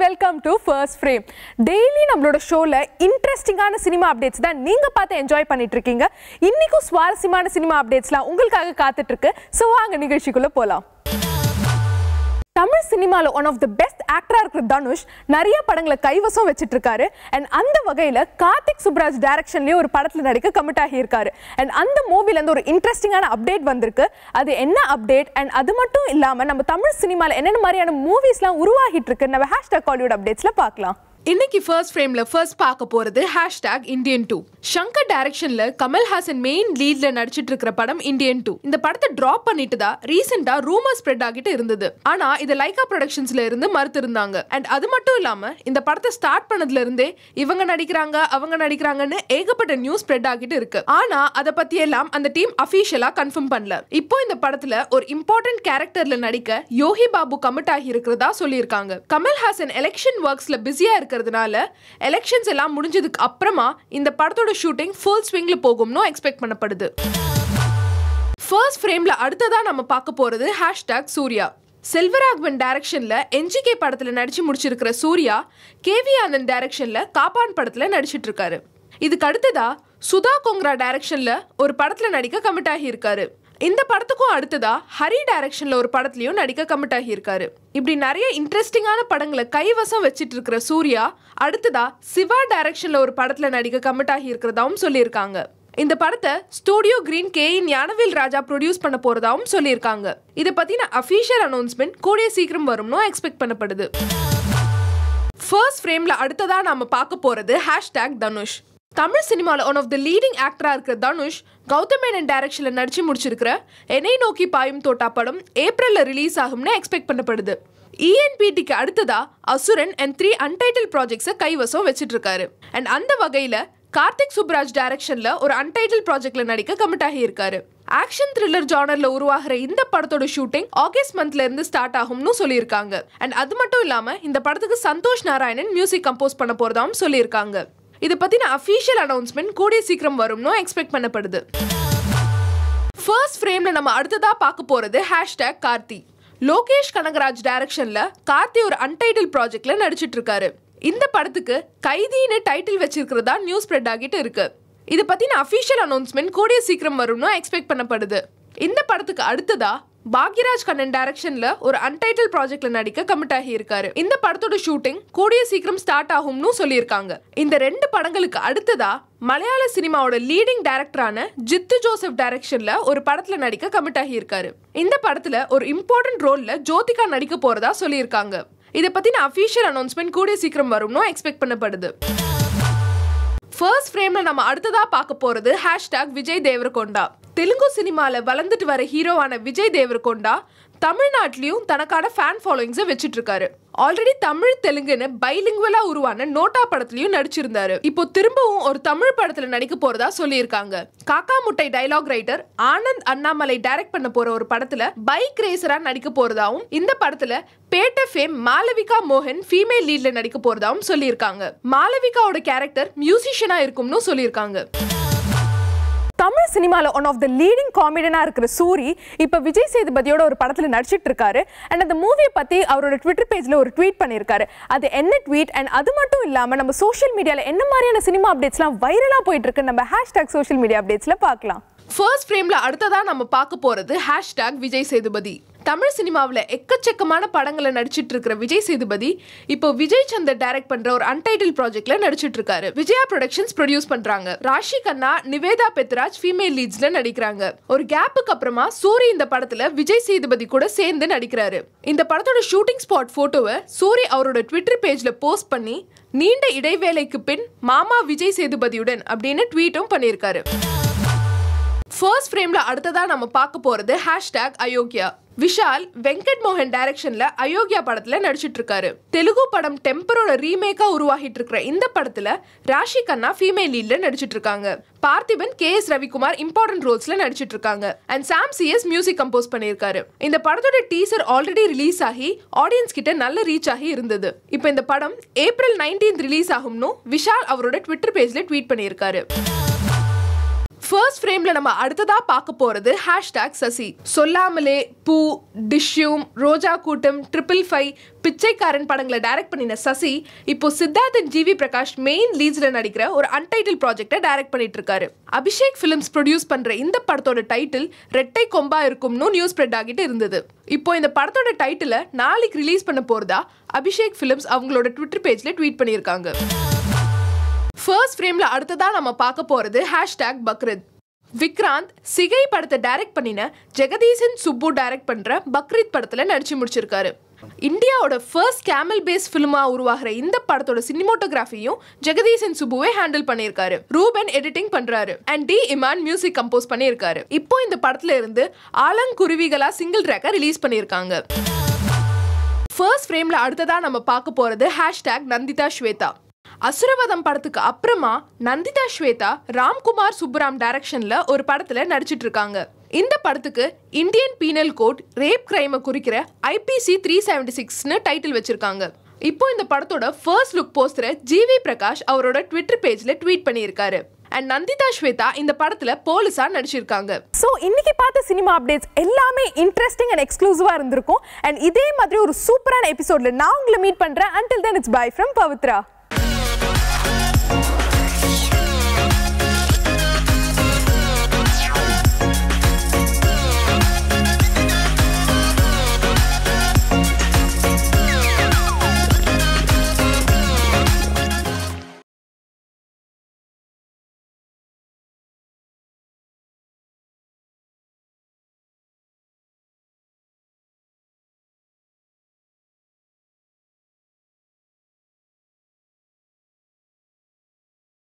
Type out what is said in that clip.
welcome to first frame daily நம்மளோட ஷோல இன்ட்ரெஸ்டிங்கான சினிமா அப்டேட்ஸ் தான் நீங்க பார்த்து என்ஜாய் பண்ணிட்டு இருக்கீங்க இன்னைக்கும் சுவாரஸ்யமான சினிமா அப்டேட்ஸ்லாம் உங்களுக்காக காத்துட்டு இருக்கு ஸோ வாங்க நிகழ்ச்சிக்குள்ள போலாம் தமிழ் சினிமாவில் ஒன் ஆஃப் த பெஸ்ட் ஆக்டரா இருக்கிற தனுஷ் நிறைய படங்களை கைவசம் வச்சிட்டு இருக்காரு அண்ட் அந்த வகையில் கார்த்திக் சுப்ராஜ் டைரக்ஷன்லயே ஒரு படத்தில் நடிக்க கமிட் ஆகியிருக்காரு அண்ட் அந்த மூவிலேருந்து ஒரு இன்ட்ரெஸ்டிங்கான அப்டேட் வந்திருக்கு அது என்ன அப்டேட் அண்ட் அது மட்டும் இல்லாமல் நம்ம தமிழ் சினிமாவில் என்னென்ன மாதிரியான மூவிஸ்லாம் உருவாகிட்டு இருக்கு நம்ம ஹேஷ்டாக் காலிவுட் அப்டேட்ஸில் பார்க்கலாம் இன்னைக்கு ஃபர்ஸ்ட் ஃப்ரேம்ல ஃபர்ஸ்ட் பார்க்க போறது ஹேஷ்டாக் இந்தியன் டூ ஷங்கர் டைரக்ஷன்ல கமல்ஹாசன் மெயின் லீட்ல நடிச்சிட்டு இருக்கிற படம் இந்தியன் டூ இந்த படத்தை டிராப் பண்ணிட்டு தான் ரீசெண்டா ரூமர் ஸ்ப்ரெட் ஆகிட்டு இருந்தது ஆனா இது லைகா ப்ரொடக்ஷன்ஸ்ல இருந்து மறுத்து இருந்தாங்க அண்ட் அது மட்டும் இல்லாம இந்த படத்தை ஸ்டார்ட் பண்ணதுல இருந்தே இவங்க நடிக்கிறாங்க அவங்க நடிக்கிறாங்கன்னு ஏகப்பட்ட நியூஸ் ஸ்ப்ரெட் ஆகிட்டு இருக்கு ஆனா அதை பத்தி எல்லாம் அந்த டீம் அபிஷியலா கன்ஃபார்ம் பண்ணல இப்போ இந்த படத்துல ஒரு இம்பார்ட்டன்ட் கேரக்டர்ல நடிக்க யோகி பாபு கமிட் ஆகி இருக்கிறதா சொல்லியிருக்காங்க கமல்ஹாசன் எலெக்ஷன் ஒர்க்ஸ்ல பிஸியா இருக்கிறதுனால எலெக்ஷன்ஸ் எல்லாம் முடிஞ்சதுக்கு அப்புறமா இந்த படத்தோட ஷூட்டிங் ஃபுல் ஸ்விங்ல போகும்னு எக்ஸ்பெக்ட் பண்ணப்படுது ஃபர்ஸ்ட் ஃப்ரேம்ல அடுத்ததா நம்ம பார்க்க போறது ஹேஷ்டாக் சூர்யா செல்வராகவன் டைரக்ஷன்ல என்ஜிகே படத்துல நடிச்சு முடிச்சிருக்கிற சூர்யா கேவி ஆனந்த் டைரக்ஷன்ல காப்பான் படத்துல நடிச்சிட்டு இருக்காரு இதுக்கு அடுத்ததா சுதா கொங்ரா டைரக்ஷன்ல ஒரு படத்துல நடிக்க கமிட் ஆகி இருக்காரு இந்த படத்துக்கும் அடுத்ததா ஹரி டைரக்ஷன்ல ஒரு படத்துலயும் நடிக்க கமிட் ஆகி இருக்காரு இப்படி நிறைய இன்ட்ரெஸ்டிங்கான படங்களை கைவசம் வச்சிட்டு இருக்கிற சூர்யா அடுத்ததா சிவா டைரக்ஷன்ல ஒரு படத்துல நடிக்க கமிட் ஆகி இருக்கிறதாவும் சொல்லியிருக்காங்க இந்த படத்தை studio green K Gnanavel Raja produce பண்ண போறதாவும் சொல்லியிருக்காங்க இதை பத்தின அஃபீஷியல் அனௌன்ஸ்மெண்ட் கூடிய சீக்கிரம் வரும்னு எக்ஸ்பெக்ட் பண்ணப்படுது ஃபர்ஸ்ட் ஃப்ரேம்ல அடுத்ததா நாம பார்க்க போறது ஹேஷ்டாக் தனுஷ் தமிழ் சினிமாவில் ஒன் ஆஃப் த லீடிங் ஆக்டரா இருக்கிற தனுஷ் கௌதம் மேனன் டைரக்ஷன்ல நடிச்சு முடிச்சிருக்கிற என்னை நோக்கி பாயும் தோட்டா படம் ஏப்ரல்ல ரிலீஸ் ஆகும்னு எக்ஸ்பெக்ட் பண்ணப்படுது இஎன்பிடிக்கு அடுத்ததா அசுரன் அண்ட் த்ரீ அன்டைட்டில் ப்ராஜெக்ட்ஸை கைவசம் வச்சிட்டு இருக்காரு அண்ட் அந்த வகையில கார்த்திக் சுப்ராஜ் டைரக்ஷன்ல ஒரு அன்டைட்டில் ப்ராஜெக்ட்ல நடிக்க கமிட் ஆகி இருக்காரு ஆக்ஷன் த்ரில்லர் ஜானர்ல உருவாகிற இந்த படத்தோட ஷூட்டிங் ஆகஸ்ட் மந்த்ல இருந்து ஸ்டார்ட் ஆகும்னு சொல்லியிருக்காங்க அண்ட் அது மட்டும் இல்லாம இந்த படத்துக்கு சந்தோஷ் நாராயணன் மியூசிக் கம்போஸ் பண்ண போறதாவும் சொல்லியிருக்காங்க இதை பத்தின அஃபீஷியல் அனௌன்ஸ்மெண்ட் கூடிய சீக்கிரம் வரும்னு எக்ஸ்பெக்ட் பண்ணப்படுது ஃபர்ஸ்ட் ஃப்ரேம்ல நம்ம அடுத்ததா பார்க்க போறது ஹேஷ்டாக் கார்த்தி லோகேஷ் கனகராஜ் டைரக்ஷன்ல கார்த்தி ஒரு அன்டைட்டில் ப்ராஜெக்ட்ல நடிச்சிட்டு இருக்காரு இந்த படத்துக்கு கைதின்னு டைட்டில் வச்சிருக்கிறதா நியூஸ் ஸ்ப்ரெட் ஆகிட்டு இருக்கு இது பத்தின அஃபீஷியல் அனௌன்ஸ்மெண்ட் கூடிய சீக்கிரம் வரும்னு எக்ஸ்பெக்ட் பண்ணப்படுது இந்த படத்துக்கு அடுத்ததா பாக்யராஜ் கண்ணன் டைரக்ஷன்ல ஒரு அன்டைட்டில் ப்ராஜெக்ட்ல நடிக்க கமிட் ஆகி இருக்காரு இந்த படத்தோட ஷூட்டிங் கூடிய சீக்கிரம் ஸ்டார்ட் ஆகும்னு சொல்லியிருக்காங்க இந்த ரெண்டு படங்களுக்கு அடுத்ததா மலையாள சினிமாவோட லீடிங் டைரக்டரான ஜித்து ஜோசப் டைரக்ஷன்ல ஒரு படத்துல நடிக்க கமிட் ஆகி இருக்காரு இந்த படத்துல ஒரு இம்பார்ட்டன்ட் ரோல்ல ஜோதிகா நடிக்க போறதா சொல்லியிருக்காங்க இதை பத்தின அஃபீஷியல் அனௌன்ஸ்மெண்ட் கூடிய சீக்கிரம் வரும்னு எக்ஸ்பெக்ட் பண்ணப்படுது ஃபர்ஸ்ட் ஃப்ரேம்ல நம்ம அடுத்ததா பார்க்க போறது ஹேஷ்டாக் விஜய் தேவரகொண்டா தெலுங்கு சினிமால வளர்ந்துட்டு வர ஹீரோவான விஜய் தேவரகொண்டா தமிழ்நாட்டிலையும் தனக்கான ஃபேன் ஃபாலோயிங்ஸை வச்சுட்டு இருக்காரு ஆல்ரெடி தமிழ் தெலுங்குன்னு பைலிங்குவலா உருவான நோட்டா படத்துலயும் நடிச்சிருந்தாரு இப்போ திரும்பவும் ஒரு தமிழ் படத்துல நடிக்க போறதா சொல்லியிருக்காங்க Kaaka Muttai dialogue writer Anand Annamalai direct பண்ண போற ஒரு படத்துல பைக் ரேசரா நடிக்க போறதாவும் இந்த படத்துல பேட்ட ஃபேம் மாளவிகா மோகன் ஃபீமேல் லீட்ல நடிக்க போறதாவும் சொல்லியிருக்காங்க மாளவிகாவோட கேரக்டர் மியூசிஷியனா இருக்கும்னு சொல்லியிருக்காங்க தமிழ் சினிமாவில் ஒன் ஆஃப் த லீடிங் காமெடியனாக இருக்கிற சூரி இப்போ விஜய் சேதுபதியோட ஒரு படத்தில் நடிச்சிட்டு இருக்காரு அண்ட் அந்த மூவியை பற்றி அவரோட ட்விட்டர் பேஜில் ஒரு ட்வீட் பண்ணியிருக்காரு அது என்ன ட்வீட் அண்ட் அது மட்டும் இல்லாமல் நம்ம சோஷியல் மீடியாவில் என்ன மாதிரியான சினிமா அப்டேட்ஸ்லாம் வைரலாக போயிட்டு இருக்கு நம்ம ஹேஷ்டாக் சோஷியல் மீடியா அப்டேட்ஸில் பார்க்கலாம் ஃபர்ஸ்ட் ஃப்ரேம்ல அடுத்ததா நம்ம பார்க்க போறது ஹேஷ்டாக் விஜய் சேதுபதி தமிழ் சினிமாவில் எக்கச்சக்கமான படங்களை நடிச்சிட்டு இருக்கிற விஜய் சேதுபதி இப்போ விஜய் சந்தர் டைரக்ட் பண்ற ஒரு அன்டைட்டில் ப்ராஜெக்ட்ல நடிச்சிட்டு இருக்காரு விஜயா ப்ரொடக்ஷன்ஸ் ப்ரொடியூஸ் பண்றாங்க ராஷி கண்ணா நிவேதா பெத்ராஜ் ஃபீமேல் லீட்ஸ்ல நடிக்கிறாங்க ஒரு கேப்புக்கு அப்புறமா சூரி இந்த படத்துல விஜய் சேதுபதி கூட சேர்ந்து நடிக்கிறாரு இந்த படத்தோட ஷூட்டிங் ஸ்பாட் போட்டோவை சூரி அவரோட ட்விட்டர் பேஜ்ல போஸ்ட் பண்ணி நீண்ட இடைவேளைக்கு பின் மாமா விஜய் சேதுபதியுடன் அப்படின்னு ட்வீட்டும் பண்ணியிருக்காரு ஃபர்ஸ்ட் ஃப்ரேம்ல அடுத்ததா நம்ம பார்க்க போறது ஹேஷ்டாக் அயோக்கியா விஷால் வெங்கட் மோகன் டைரக்ஷன்ல அயோக்கியா படத்துல நடிச்சிட்டு இருக்காரு தெலுங்கு படம் டெம்பரோட ரீமேக்கா உருவாகிட்டு இருக்கிற இந்த படத்துல ராஷி கண்ணா ஃபீமேல் லீட்ல நடிச்சிட்டு இருக்காங்க Parthiban K S Ravikumar important ரோல்ஸ்ல நடிச்சிட்டு இருக்காங்க and Sam CS music compose பண்ணியிருக்காரு இந்த படத்தோட டீசர் ஆல்ரெடி ரிலீஸ் ஆகி ஆடியன்ஸ் கிட்ட நல்ல ரீச் ஆகி இருந்தது இப்போ இந்த படம் ஏப்ரல் நைன்டீன்த் ரிலீஸ் ஆகும்னு விஷால் அவரோட ட்விட்டர் பேஜ்ல ட்வீட் பண்ணியிருக்காரு ஃபர்ஸ்ட் ஃப்ரேம்ல நம்ம அடுத்ததா பார்க்க போறது ஹேஷ்டாக் சசி சொல்லாமலே பூ டிஷ்யூம் ரோஜா கூட்டம் ட்ரிபிள் ஃபைவ் பிச்சைக்காரன் படங்களை டைரக்ட் பண்ணின சசி இப்போ சித்தார்த்தன் ஜிவி பிரகாஷ் மெயின் லீட்ஸ்ல நடிக்கிற ஒரு அன்டைட்டில் ப்ராஜெக்டை டைரக்ட் பண்ணிட்டு இருக்காரு அபிஷேக் ஃபிலிம்ஸ் ப்ரொடியூஸ் பண்ற இந்த படத்தோட டைட்டில் ரெட்டை கொம்பா இருக்கும்னு நியூஸ் ஸ்ப்ரெட் ஆகிட்டு இருந்தது இப்போ இந்த படத்தோட டைட்டிலை நாளைக்கு ரிலீஸ் பண்ண போறதா அபிஷேக் ஃபிலிம்ஸ் அவங்களோட ட்விட்டர் பேஜ்ல ட்வீட் பண்ணியிருக்காங்க ஃபர்ஸ்ட் ஃப்ரேம்ல அடுத்ததா நம்ம பார்க்க போறது ஹேஷ்டாக் பக்ரீத் விக்ராந்த் சிகை படத்தை டைரக்ட் பண்ணின ஜெகதீசன் சுப்பு டைரக்ட் பண்ற பக்ரீத் படத்துல நடிச்சு முடிச்சிருக்காரு இந்தியாவோட ஃபர்ஸ்ட் கேமல் பேஸ் ஃபிலிமா உருவாகிற இந்த படத்தோட சினிமோட்டோகிராஃபியும் ஜெகதீசன் சுப்புவே ஹேண்டில் பண்ணியிருக்காரு ரூபன் எடிட்டிங் பண்றாரு and D Imman music compose பண்ணியிருக்காரு இப்போ இந்த படத்துல இருந்து ஆலங்குருவிகளா சிங்கிள் ட்ராக்கை ரிலீஸ் பண்ணியிருக்காங்க ஃபர்ஸ்ட் ஃப்ரேம்ல அடுத்ததா நம்ம பார்க்க போறது ஹேஷ்டாக் நந்திதா ஸ்வேதா அசுரவதம் படத்துக்கு அப்புறமா நந்திதா ஸ்வேதா ராம்குமார் சுப்புராம் டைரக்ஷன்ல ஒரு படத்துல நடிச்சிட்டு இருக்காங்க இந்த படத்துக்கு இந்தியன் பீனல் கோட் ரேப் கிரைமை குறிக்கிற ஐபிசி த்ரீ செவன்டி சிக்ஸ்னு டைட்டில் வச்சிருக்காங்க இப்போ இந்த படத்தோட ஃபர்ஸ்ட் லுக் போஸ்டரை ஜிவி பிரகாஷ் அவரோட ட்விட்டர் பேஜ்ல ட்வீட் பண்ணியிருக்காரு அண்ட் நந்திதா ஸ்வேதா இந்த படத்துல போலீஸா நடிச்சிருக்காங்க ஸோ இன்னைக்கு பார்த்த சினிமா அப்டேட்ஸ் எல்லாமே இன்ட்ரெஸ்டிங் அண்ட் எக்ஸ்க்ளூசிவாக இருந்திருக்கும் அண்ட் இதே மாதிரி ஒரு சூப்பரான எபிசோட்ல நான் உங்களை மீட் பண்றேன் until then it's bye from Pavithra